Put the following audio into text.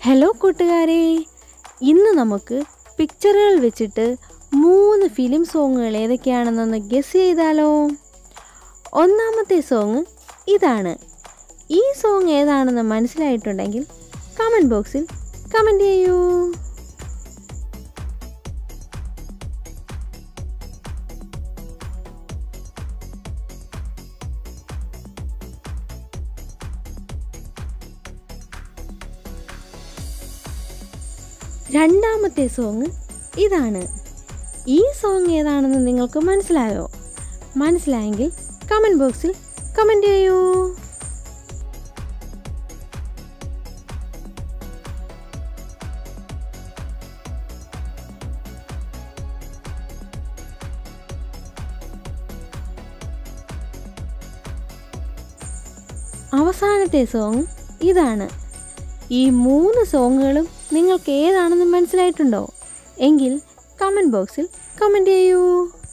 hello കൂട്ടുകാരെ ഇന്ന് നമുക്ക് പിക്ചറുകൾ വെച്ചിട്ട് മൂന്ന് ഫിലിം സോങ്ങുകൾ ഏതൊക്കെയാണെന്നൊന്ന് ഗസ് ചെയ്താലോ ഒന്നാമത്തെ സോങ് ഇതാണ് ഈ സോങ് ഏതാണെന്ന് മനസ്സിലായിട്ടുണ്ടെങ്കിൽ കമൻറ്റ് ബോക്സിൽ കമൻറ്റ് ചെയ്യൂ രണ്ടാമത്തെ സോങ് ഇതാണ് ഈ സോങ് ഏതാണെന്ന് നിങ്ങൾക്ക് മനസ്സിലായോ മനസ്സിലായെങ്കിൽ കമൻറ്റ് ബോക്സിൽ കമൻറ്റ് ചെയ്യൂ അവസാനത്തെ സോങ് ഇതാണ് ഈ മൂന്ന് സോങ്ങുകളും നിങ്ങൾക്ക് ഏതാണെന്ന് മനസ്സിലായിട്ടുണ്ടോ എങ്കിൽ കമൻറ്റ് ബോക്സിൽ കമൻറ്റ് ചെയ്യൂ